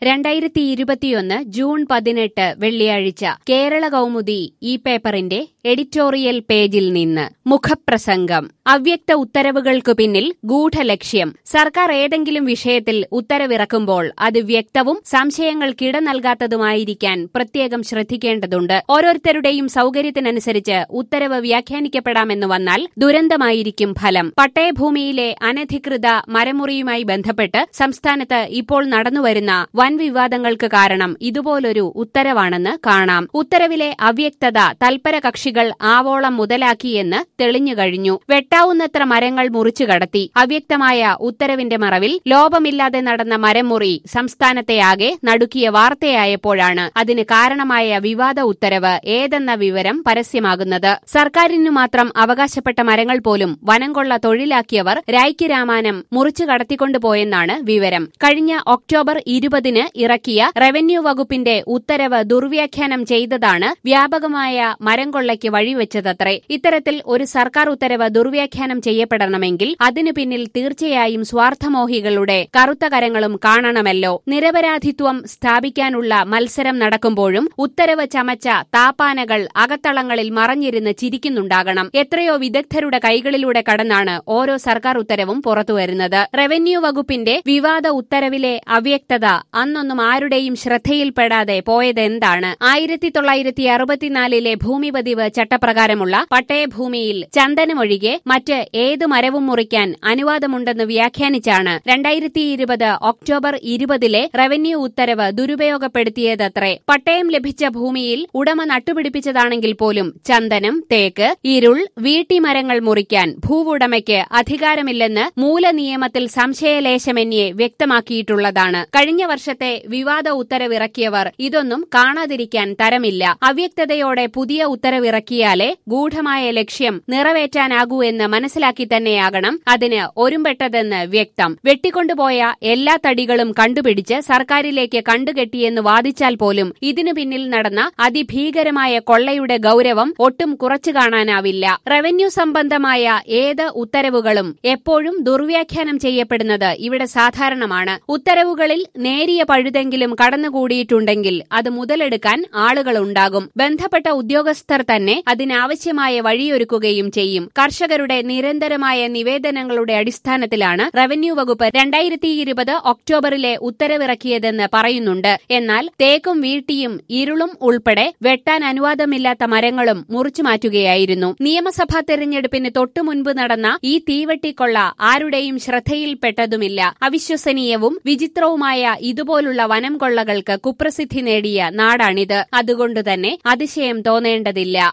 രണ്ടായിരത്തി ഇരുപത്തിയൊന്ന് ജൂൺ പതിനെട്ട് വെള്ളിയാഴ്ച കേരള കൗമുദി ഈ പേപ്പറിന്റെ എഡിറ്റോറിയൽ പേജിൽ നിന്ന് മുഖപ്രസംഗം അവ്യക്ത ഉത്തരവുകൾക്കു പിന്നിൽ ഗൂഢലക്ഷ്യം സർക്കാർ ഏതെങ്കിലും വിഷയത്തിൽ ഉത്തരവിറക്കുമ്പോൾ അത് വ്യക്തവും സംശയങ്ങൾക്കിട നൽകാത്തതുമായിരിക്കാൻ പ്രത്യേകം ശ്രദ്ധിക്കേണ്ടതുണ്ട് ഓരോരുത്തരുടെയും സൗകര്യത്തിനനുസരിച്ച് ഉത്തരവ് വ്യാഖ്യാനിക്കപ്പെടാമെന്ന് വന്നാൽ ദുരന്തമായിരിക്കും ഫലം പട്ടയഭൂമിയിലെ അനധികൃത മരമുറിയുമായി ബന്ധപ്പെട്ട് സംസ്ഥാനത്ത് ഇപ്പോൾ നടന്നുവരുന്ന വൻ വിവാദങ്ങൾക്ക് കാരണം ഇതുപോലൊരു ഉത്തരവാണെന്ന് കാണാം ഉത്തരവിലെ അവ്യക്തത തൽപര കക്ഷികൾ ആവോളം മുതലാക്കിയെന്ന് തെളിഞ്ഞുകഴിഞ്ഞു വെട്ടാവുന്നത്ര മരങ്ങൾ മുറിച്ചു കടത്തി അവ്യക്തമായ ഉത്തരവിന്റെ മറവിൽ ലോപമില്ലാതെ നടന്ന മരമുറി സംസ്ഥാനത്തെയാകെ നടുക്കിയ വാർത്തയായപ്പോഴാണ് അതിന് കാരണമായ വിവാദ ഉത്തരവ് ഏതെന്ന വിവരം പരസ്യമാകുന്നത് സർക്കാരിനു മാത്രം അവകാശപ്പെട്ട മരങ്ങൾ പോലും വനംകൊള്ള തൊഴിലാക്കിയവർ രായ്ക്ക് രാമാനം മുറിച്ചു കടത്തിക്കൊണ്ടുപോയെന്നാണ് വിവരം കഴിഞ്ഞ ഒക്ടോബർ ഇരുപതിന് ഇറക്കിയ റവന്യൂ വകുപ്പിന്റെ ഉത്തരവ് ദുർവ്യാഖ്യാനം ചെയ്തതാണ് വ്യാപകമായ മരംകൊള്ളയ്ക്ക് വഴിവെച്ചതത്രേ ഇത്തരത്തിൽ ഒരു സർക്കാർ ഉത്തരവ് ദുർവ്യാഖ്യാനം ചെയ്യപ്പെടണമെങ്കിൽ അതിനു പിന്നിൽ തീർച്ചയായും സ്വാർത്ഥമോഹികളുടെ കറുത്ത കരങ്ങളും കാണണമല്ലോ നിരപരാധിത്വം സ്ഥാപിക്കാനുള്ള മത്സരം നടക്കുമ്പോഴും ഉത്തരവ് ചമച്ച താപ്പാനകൾ അകത്തളങ്ങളിൽ മറഞ്ഞിരുന്ന് ചിരിക്കുന്നുണ്ടാകണം എത്രയോ വിദഗ്ധരുടെ കൈകളിലൂടെ കടന്നാണ് ഓരോ സർക്കാർ ഉത്തരവും പുറത്തുവരുന്നത് റവന്യൂ വകുപ്പിന്റെ വിവാദ ഉത്തരവിലെ അവ്യക്തത അന്നൊന്നും ആരുടെയും ശ്രദ്ധയിൽപ്പെടാതെ പോയതെന്താണ് ആയിരത്തി തൊള്ളായിരത്തി അറുപത്തിനാലിലെ ഭൂമിപതിവ് ചട്ടപ്രകാരമുള്ള പട്ടയഭൂമിയിൽ ചന്ദനമൊഴികെ മറ്റ് ഏത് മരവും മുറിക്കാൻ അനുവാദമുണ്ടെന്ന് വ്യാഖ്യാനിച്ചാണ് രണ്ടായിരത്തി ഇരുപത് ഒക്ടോബർ ഇരുപതിലെ റവന്യൂ ഉത്തരവ് ദുരുപയോഗപ്പെടുത്തിയതത്രേ പട്ടയം ലഭിച്ച ഭൂമിയിൽ ഉടമ നട്ടുപിടിപ്പിച്ചതാണെങ്കിൽ പോലും ചന്ദനം തേക്ക് ഇരുൾ വീട്ടിമരങ്ങൾ മുറിക്കാൻ ഭൂവുടമയ്ക്ക് അധികാരമില്ലെന്ന് മൂലനിയമത്തിൽ സംശയലേശമന്യേ വ്യക്തമാക്കിയിട്ടുള്ളതാണ് കഴിഞ്ഞ വർഷത്തെ വിവാദ ഉത്തരവിറക്കിയവർ ഇതൊന്നും കാണാതിരിക്കാൻ തരമില്ല അവ്യക്തതയോടെ പുതിയ ഉത്തരവിറക്കിയാലേ ഗൂഢമായ ലക്ഷ്യം നിറവേറ്റാനാകൂ എന്ന് മനസ്സിലാക്കി തന്നെയാകണം അതിന് ഒരുമ്പെട്ടതെന്ന് വ്യക്തം വെട്ടിക്കൊണ്ടുപോയ എല്ലാ തടികളും കണ്ടുപിടിച്ച് സർക്കാരിലേക്ക് കണ്ടുകെട്ടിയെന്ന് വാദിച്ചാൽ പോലും ഇതിനു പിന്നിൽ നടന്ന അതിഭീകരമായ കൊള്ളയുടെ ഗൌരവം ഒട്ടും കുറച്ചു കാണാനാവില്ല റവന്യൂ സംബന്ധമായ ഏത് ഉത്തരവുകളും എപ്പോഴും ദുർവ്യാഖ്യാനം ചെയ്യപ്പെടുന്നത് ഇവിടെ സാധാരണമാണ് ഉത്തരവുകളിൽ നേരിയ പഴുതെങ്കിലും കടന്നുകൂടിയിട്ടുണ്ടെങ്കിൽ അത് മുതലെടുക്കാൻ ആളുകളുണ്ടാകും ബന്ധപ്പെട്ട ഉദ്യോഗസ്ഥർ തന്നെ അതിനാവശ്യമായ വഴിയൊരുക്കുകയും ചെയ്യും കർഷകരുടെ നിരന്തരമായ നിവേദനങ്ങളുടെ അടിസ്ഥാനത്തിലാണ് റവന്യൂ വകുപ്പ് രണ്ടായിരത്തി ഇരുപത് ഒക്ടോബറിലെ ഉത്തരവിറക്കിയതെന്ന് പറയുന്നുണ്ട് എന്നാൽ തേക്കും വീട്ടിയും ഇരുളും ഉൾപ്പെടെ വെട്ടാൻ അനുവാദമില്ലാത്ത മരങ്ങളും മുറിച്ചു മാറ്റുകയായിരുന്നു നിയമസഭാ തെരഞ്ഞെടുപ്പിന് തൊട്ടുമുൻപ് നടന്ന ഈ തീവെട്ടിക്കൊള്ള ആരുടെയും ശ്രദ്ധയിൽപ്പെട്ടതുമില്ല അവിശ്വസനീയവും വിചിത്രവുമായ ഇതുപോലുള്ള വനം കൊള്ളകൾക്ക് കുപ്രസിദ്ധി നേടിയ നാടാണിത് അതുകൊണ്ടുതന്നെ അതിശയം തോന്നേണ്ടതില്ല